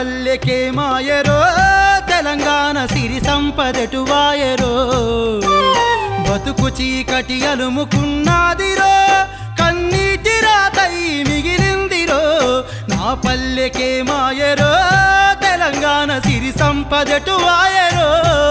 పల్లెకే మాయరో తెలంగాణ సిరి సంపదటు వాయరో బతుకు చీకటి అలుముకున్నాదిరో కన్నీటి రాతై మిగిలిందిరో నా పల్లెకే మాయరో తెలంగాణ సిరి సంపదటు వాయరో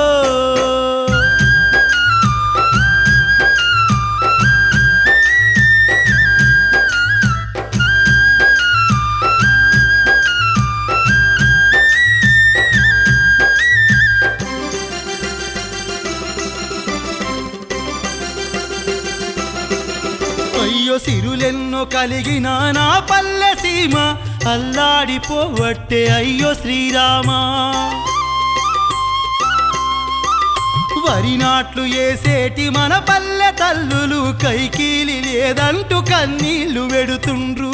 అయ్యో సిరులెన్నో కలిగిన నా పల్లె సీమ అల్లాడిపోవట్టే అయ్యో శ్రీరామా వరి నాట్లు వేసేటి మన పల్లె తల్లులు కైకీలి లేదంటూ కన్నీళ్లు వెడుతుండ్రు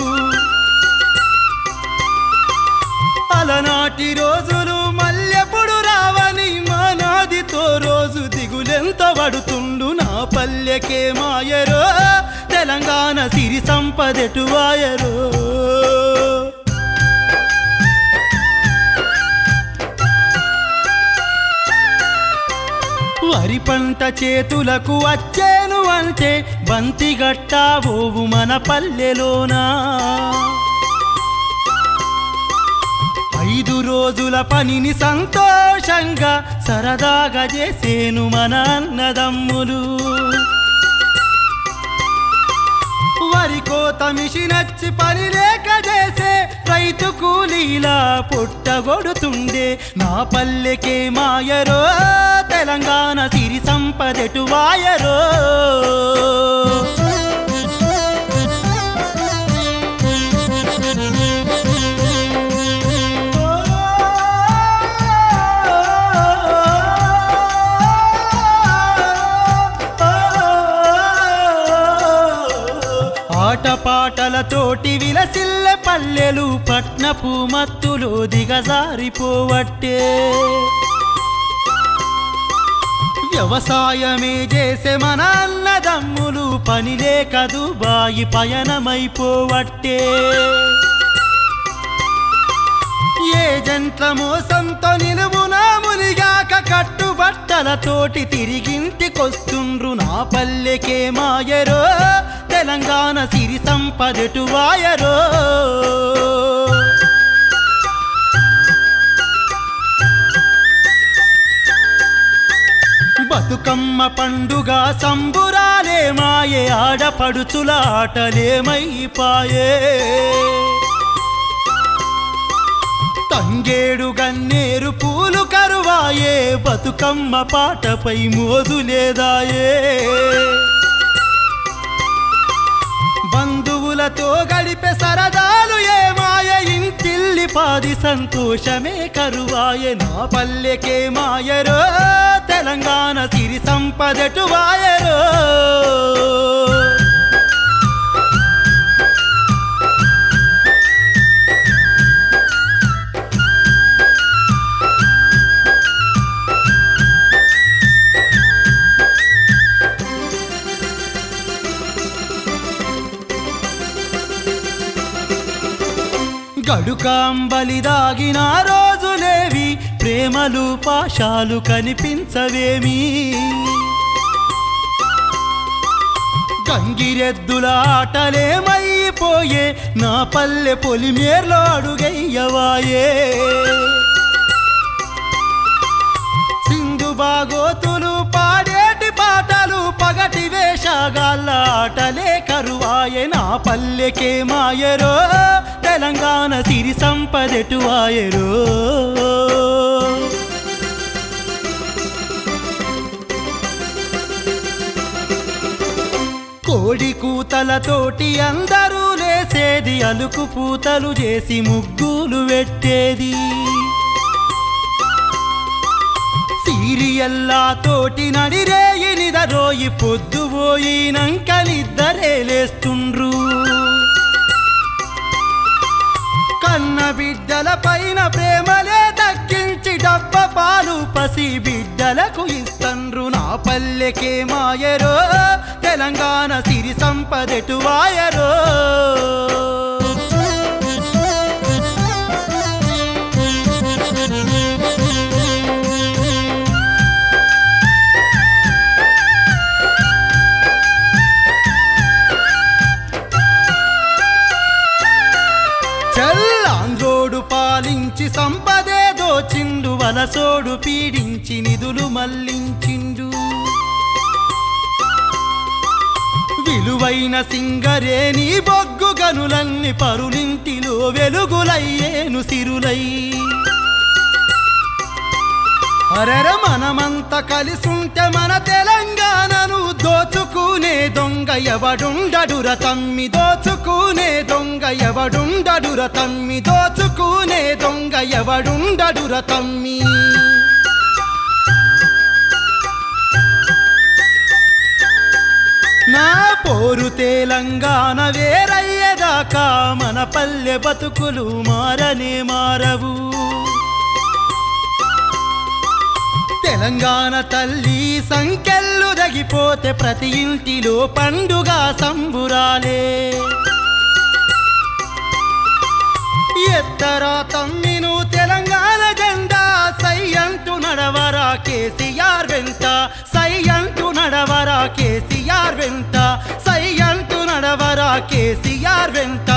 అలనాటి రోజులు మల్లెప్పుడు రావని మా నాదితో రోజు దిగులెంత పడుతుండు నా పల్లెకే మాయరో తెలంగాణ సిరి సంపదెటు వాయరో వరి పంట చేతులకు వచ్చేను అంటే బంతి గట్టావోవు మన పల్లెలోనా ఐదు రోజుల పనిని సంతోషంగా సరదాగా చేసేను మన అన్నదమ్ములు వరి కోత మిషనచ్చి పని లేక చేసే రైతు కూలీలా పుట్టగొడుతుండే నా పల్లెకే మాయరో తెలంగాణ సిరి సంపదెటు వాయరో ఆటపాటలతోటి విలసిల్లె పల్లెలు పట్నపు మత్తులు దిగజారిపోవట్టే వ్యవసాయమే చేసే మన అన్నదమ్ములు పని లేక దుబాయి పయనమైపోవట్టే ఏ జంట్ల మోసంతో నిలువునా మునిగాక కట్టుబట్టలతోటి తిరిగింటికొస్తుండ్రు నా పల్లెకే మాయరో తెలంగాణ సిరి సంపదటు వాయరో బతుకమ్మ పండుగ సంబురాలే మాయే ఆడపడుచుల ఆటలేమైపాయే తంగేడు గన్నేరు పూలు కరువాయే బతుకమ్మ పాటపై మోదులేదాయే బంధువులతో గడిపే సరదాలు ఏమాయ ఇంటిల్లి పాది సంతోషమే కరువాయే నా పల్లెకే మాయరో తెలంగాణ సిరి సంపదటు వాయరో గడుకాంబలి దాగిన రోజులేవి ప్రేమలు పాశాలు కనిపించవేమి గంగిరెద్దుల ఆటలేమైపోయే నా పల్లె పొలిమేర్లో అడుగయ్యవాయే సింధు బాగోతులు పాడేటి పాటలు పగటి వేషగాళ్ళ ఆటలే కరువాయే నా పల్లెకే మాయరో తెలంగాణ సిరి సంపదెటు వాయరో కోడి కూతలతోటి అందరూ లేసేది అలుకు పూతలు చేసి ముగ్గులు పెట్టేది సీరియల్లా తోటి నడిరేయి నిదరోయి పొద్దుపోయినంకలిద్దరే లేస్తుండ్రు కన్న బిడ్డల పైన ప్రేమలే దక్కించి డబ్బ పాలు పసి బిడ్డలకు ఇస్తండ్రు నా పల్లెకే మాయరో తెలంగాణ సిరి సంపదెటు వాయరో వలసోడు పీడించి నిధులు మళ్లించిండు విలువైన సింగరేని బొగ్గు గనులన్ని పరులింటిలో వెలుగులయ్యేను సిరులై అరెర మనమంత కలిసుంటే మన తెలంగాణను దోచుకునే దొంగ ఎవడుండడుర తమ్మి దోచుకునే దొంగ ఎవడుండడుర తమ్మి దోచుకునే దొంగ ఎవడుండడుర తమ్మి నా పోరు తెలంగాణ వేరయ్యేదాకా మన పల్లె బతుకులు మారనే మారవు తెలంగాణ తల్లి సంకెళ్ళు దగిపోతే ప్రతి ఇంటిలో పండుగ సంబురాలే ఎత్తరా తమ్మిను తెలంగాణ జెండా సై అంటూ నడవరా కేసీఆర్ వెంట సై అంటూ నడవరా కేసీఆర్ వెంట సై అంటూ నడవరా కేసీఆర్ వెంట